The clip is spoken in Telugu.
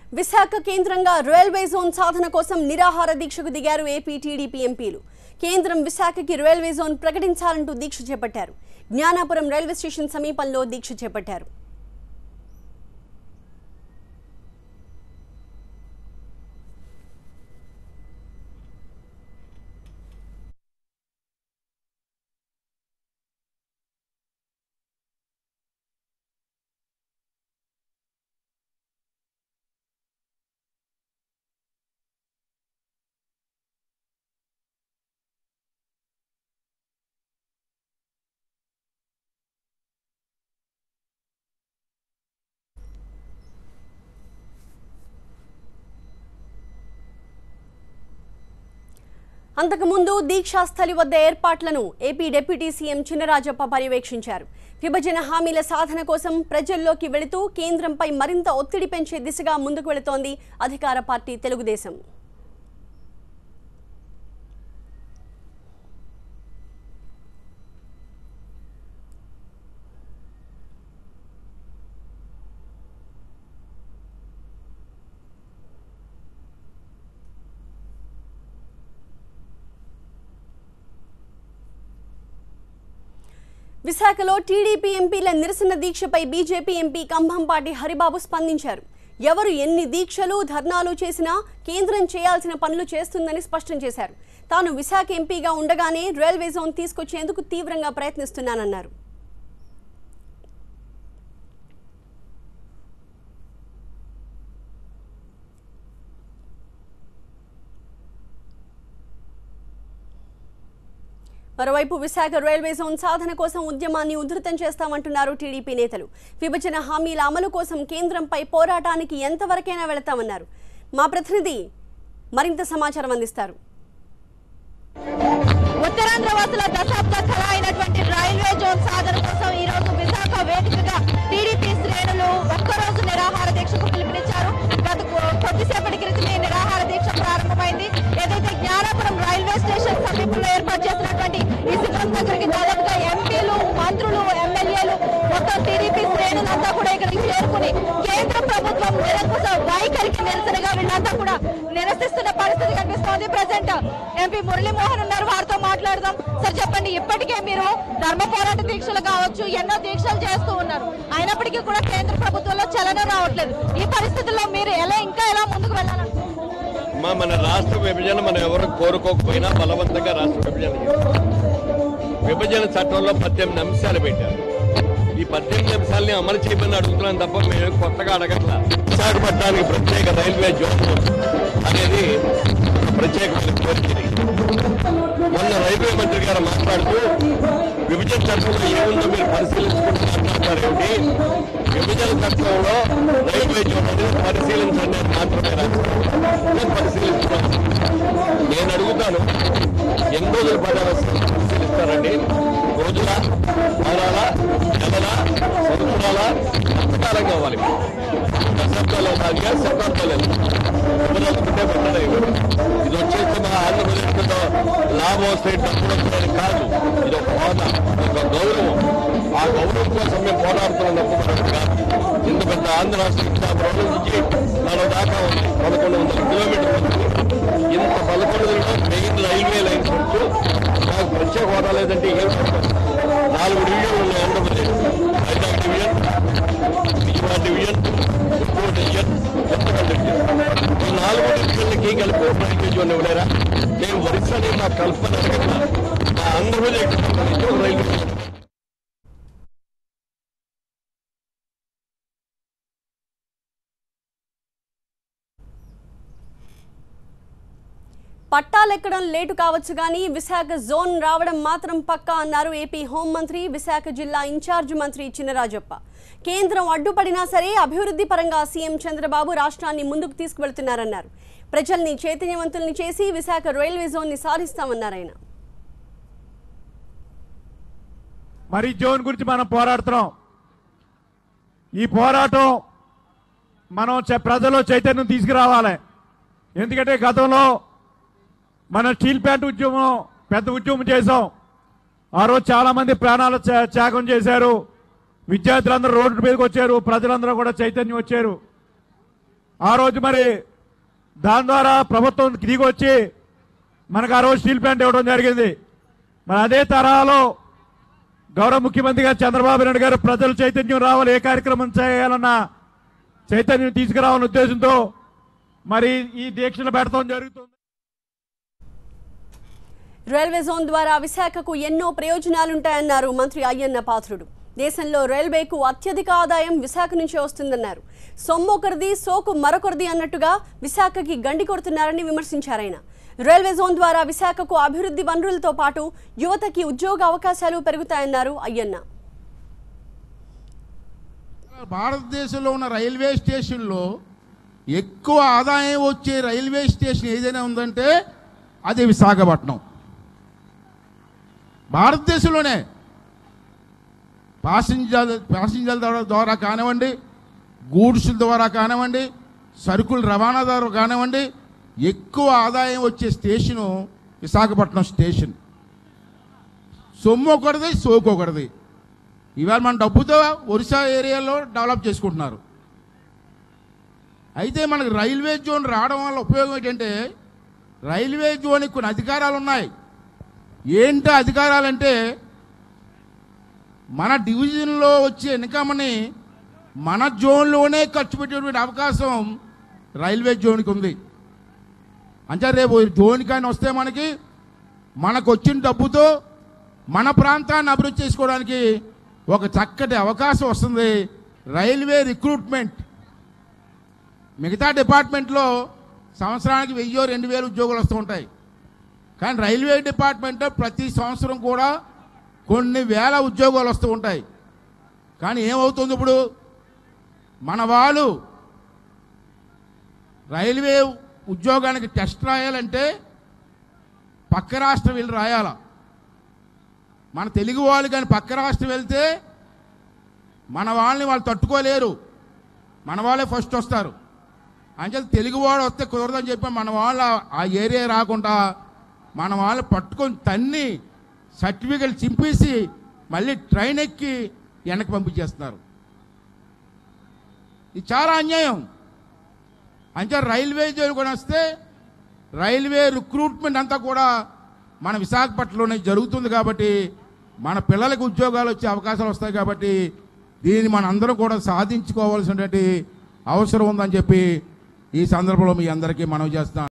విశాఖ కేంద్రంగా రైల్వే జోన్ సాధన కోసం నిరాహార దీక్షకు దిగారు ఏపీ టీడీపీ ఎంపీలు కేంద్రం విశాఖకి రైల్వే జోన్ ప్రకటించాలంటూ దీక్ష చేపట్టారు జ్ఞానాపురం రైల్వే స్టేషన్ సమీపంలో దీక్ష చేపట్టారు అంతకుముందు దీక్షాస్థలి వద్ద ఏర్పాట్లను ఏపీ డిప్యూటీ సీఎం చినరాజప్ప పర్యవేక్షించారు విభజన హామీల సాధన కోసం ప్రజల్లోకి వెళుతూ కేంద్రంపై మరింత ఒత్తిడి పెంచే దిశగా ముందుకు వెళుతోంది అధికార పార్టీ తెలుగుదేశం విశాఖలో టీడీపీ ఎంపీల నిరసన దీక్షపై బీజేపీ ఎంపీ కంభంపాటి హరిబాబు స్పందించారు ఎవరు ఎన్ని దీక్షలు ధర్నాలు చేసినా కేంద్రం చేయాల్సిన పనులు చేస్తుందని స్పష్టం చేశారు తాను విశాఖ ఎంపీగా ఉండగానే రైల్వే జోన్ తీసుకొచ్చేందుకు తీవ్రంగా ప్రయత్నిస్తున్నానన్నారు మరోవైపు విశాఖ రైల్వే జోన్ సాధన కోసం ఉద్యమాన్ని ఉధృతం చేస్తామంటున్నారు టీడీపీ నేతలు విభజన హామీల అమలు కోసం కేంద్రంపై పోరాటానికి ఎంతవరకైనా వెళతామన్నారు మా ప్రతినిధి మరింత సమాచారం అందిస్తారు ఉత్తరాంధ్ర వాసుల దశాబ్ద కళ అయినటువంటి రైల్వే జోన్ సాధన కోసం ఈ రోజు విశాఖ వేదికగా టీడీపీ శ్రేణులు ఒక్కరోజు నిరాహార దీక్షకు పిలుపునిచ్చారు గత కొ- కొద్దిసేపటి క్రితమే ఈ నిరాహార దీక్ష ప్రారంభమైంది ఏదైతే జ్ఞానాపురం రైల్వే స్టేషన్ సమీపంలో ఏర్పాటు చేసినటువంటి ఈ శిబిరం దగ్గరికి దాదాపుగా ఎంపీలు మంత్రులు ఎమ్మెల్యేలు మొత్తం టీడీపీ శ్రేణులంతా కూడా ఇక్కడికి చేరుకుని కేంద్ర ప్రభుత్వం నిరంకుశ వైఖరికి నిరసనగా వీళ్ళంతా కూడా నిరసిస్తున్న పరిస్థితి కనిపిస్తోంది ప్రజెంట్ ఎంపీ మురళీమోహన్ ఉన్నారు వారితో మాట్లాడదాం సార్ చెప్పండి ఇప్పటికే మీరు ధర్మ పోరాట దీక్షలు కావచ్చు ఎన్నో దీక్షలు చేస్తూ ఉన్నారు అయినప్పటికీ కూడా కేంద్ర ప్రభుత్వంలో చలనం రావట్లేదు ఈ పరిస్థితుల్లో మీరు ఎలా ఇంకా ఎలా ముందుకు వెళ్ళాలనుకుంటున్నారు అమ్మా మన రాష్ట్ర విభజన మనం ఎవరు కోరుకోకపోయినా బలవంతంగా రాష్ట్ర విభజన చేశారు. విభజన చట్టంలో పద్దెనిమిది అంశాలు పెట్టారు ఈ పద్దెనిమిది అంశాలని అమలు చేయమని అడుగుతున్నాం తప్ప మేము కొత్తగా అడగట్లా విశాఖపట్నానికి ప్రత్యేక రైల్వే జోన్ అనేది ప్రత్యేకమైన కోరిక ఇది. మొన్న రైల్వే మంత్రి గారు మాట్లాడుతూ విభజన చట్టంలో ఏముందో మీరు పరిశీలించుకుంటూ మాట్లాడతారు ఏమిటి విభజన చట్టంలో రైల్వే జోన్ అనేది పరిశీలించండి అని మాత్రమే రాస్తారు నేను పరిశీలిస్తున్నాను నేను అడుగుతాను ఎన్ని రోజులు పడాలి పరిశీలిస్తారండి రోజుల వారాల నెలల సంవత్సరాల ఎంతకాలం కావాలి దశాబ్దాలు సాగిగా శతాబ్దాలు విభజనుకుంటే పెట్టడం ఇవ్వండి ఇది వచ్చేసి మన ఆంధ్రప్రదేశ్లో లాభం వస్తే డబ్బులు వస్తాయని కాదు ఇది ఒక హోదా ఇది ఒక గౌరవం ఆ గౌరవం కోసం మేము పోరాడుతున్నాం తప్ప మరొకటి కాదు ఇంత పెద్ద ఆంధ్ర రాష్ట్ర విశాఖపట్నం నుంచి మన దాకా ఉంది పదకొండు వందల కిలోమీటర్లు ఉంది ఇంత పదకొండులో మెయిన్ రైల్వే లైన్స్ ఉంటూ నాకు ప్రత్యేక హోదా లేదంటే ఏం చేస్తాం? నాలుగు డివిజన్లు ఉన్నాయి Andhra Pradesh Vizag division Vijayawada division Guntur division Kothagudem division ఈ నాలుగు డివిజన్లకి కలిపి ఒక రైల్వే జోన్ ఇవ్వలేరా నేను వరుసని మా కల్పన అడగట్లా. మా ఆంధ్రప్రదేశ్ సంబంధించి ఒక రైల్వే జోన్ పట్టాలెక్కడం లేటు కావచ్చు కానీ విశాఖ జోన్ రావడం మాత్రం పక్కా అన్నారు ఏపీ హోంమంత్రి విశాఖ జిల్లా ఇన్ఛార్జ్ మంత్రి చినరాజప్ప కేంద్రం అడ్డుపడినా సరే అభివృద్ధి పరంగా సీఎం చంద్రబాబు రాష్ట్రాన్ని ముందుకు తీసుకువెళ్తున్నారన్నారు ప్రజల్ని చైతన్యవంతుల్ని చేసి విశాఖ రైల్వే జోన్ని సాధిస్తామన్నారు ఆయన మరి ఈ జోన్ గురించి మనం పోరాడుతున్నాం ఈ పోరాటం మనం చ- ప్రజల్లో చైతన్యం తీసుకురావాలి ఎందుకంటే గతంలో మన స్టీల్ ప్లాంట్ ఉద్యమం పెద్ద ఉద్యమం చేశాం ఆ రోజు చాలా మంది ప్రాణాలు త్యా- త్యాగం చేశారు విద్యార్థులందరూ రోడ్డు మీదకి వచ్చారు ప్రజలందరూ కూడా చైతన్యం వచ్చారు ఆ రోజు మరి దాని ద్వారా ప్రభుత్వం దిగి వచ్చి మనకు ఆ రోజు స్టీల్ ప్లాంట్ ఇవ్వడం జరిగింది మరి అదే తరహాలో గౌరవ ముఖ్యమంత్రి గారు చంద్రబాబు నాయుడు గారు ప్రజలు చైతన్యం రావాలి ఏ కార్యక్రమం చేయాలన్న చైతన్యం తీసుకురావాలనే ఉద్దేశంతో మరి ఈ దీక్షలు పెడతాం జరుగుతుంది రైల్వే జోన్ ద్వారా విశాఖకు ఎన్నో ప్రయోజనాలుంటాయన్నారు మంత్రి అయ్యన్న పాత్రుడు దేశంలో రైల్వేకు అత్యధిక ఆదాయం విశాఖ నుంచే వస్తుందన్నారు సొమ్మొకరిది సోకు మరొకరిది అన్నట్టుగా విశాఖకి గండి కొడుతున్నారని విమర్శించారాయన రైల్వే జోన్ ద్వారా విశాఖకు అభివృద్ధి వనరులతో పాటు యువతకి ఉద్యోగ అవకాశాలు పెరుగుతాయన్నారు అయ్యన్న భారతదేశంలో ఉన్న రైల్వే స్టేషన్లో ఎక్కువ ఆదాయం వచ్చే రైల్వే స్టేషన్ ఏదైనా ఉందంటే అది విశాఖపట్నం భారతదేశంలోనే ప్యాసింజర్ ప్యాసింజర్ల ద్వారా ద్వారా కానివ్వండి గూడ్స్ ద్వారా కానివ్వండి సరుకుల రవాణా ద్వారా కానివ్వండి ఎక్కువ ఆదాయం వచ్చే స్టేషను విశాఖపట్నం స్టేషన్ సొమ్ము ఒకటిది సోకు ఒకటిది ఇవాళ మన డబ్బుతో ఒరిస్సా ఏరియాలో డెవలప్ చేసుకుంటున్నారు అయితే మనకు రైల్వే జోన్ రావడం వల్ల ఉపయోగం ఏంటంటే రైల్వే జోన్కి కొన్ని అధికారాలు ఉన్నాయి ఏంటి అధికారాలంటే మన డివిజన్లో వచ్చే ఇన్కమ్ని మన జోన్లోనే ఖర్చు పెట్టేటువంటి అవకాశం రైల్వే జోన్కి ఉంది అంటే రేపు జోన్ కానీ వస్తే మనకి మనకు వచ్చిన డబ్బుతో మన ప్రాంతాన్ని అభివృద్ధి చేసుకోవడానికి ఒక చక్కటి అవకాశం వస్తుంది రైల్వే రిక్రూట్మెంట్ మిగతా డిపార్ట్మెంట్లో సంవత్సరానికి వెయ్యో రెండు వేలు ఉద్యోగాలు వస్తూ ఉంటాయి కానీ రైల్వే డిపార్ట్మెంట్లో ప్రతి సంవత్సరం కూడా కొన్ని వేల ఉద్యోగాలు వస్తూ ఉంటాయి కానీ ఏమవుతుంది ఇప్పుడు మన వాళ్ళు రైల్వే ఉద్యోగానికి టెస్ట్ రాయాలంటే పక్క రాష్ట్రం వెళ్ళి రాయాల మన తెలుగు వాళ్ళు కానీ పక్క రాష్ట్రం వెళ్తే మన వాళ్ళని వాళ్ళు తట్టుకోలేరు మన వాళ్ళే ఫస్ట్ వస్తారు అంచేత తెలుగు వాడు వస్తే కుదరదని చెప్పి మన వాళ్ళ ఆ ఏరియా రాకుండా మన వాళ్ళు పట్టుకొని తన్ని సర్టిఫికెట్ చింపేసి మళ్ళీ ట్రైన్ ఎక్కి వెనక్కి పంపించేస్తున్నారు ఇది చాలా అన్యాయం అంటే రైల్వే జోన్ కూడా వస్తే రైల్వే రిక్రూట్మెంట్ అంతా కూడా మన విశాఖపట్నంలోనే జరుగుతుంది కాబట్టి మన పిల్లలకు ఉద్యోగాలు వచ్చే అవకాశాలు వస్తాయి కాబట్టి దీన్ని మన అందరం కూడా సాధించుకోవాల్సినటువంటి అవసరం ఉందని చెప్పి ఈ సందర్భంలో మీ అందరికీ మనవి చేస్తాను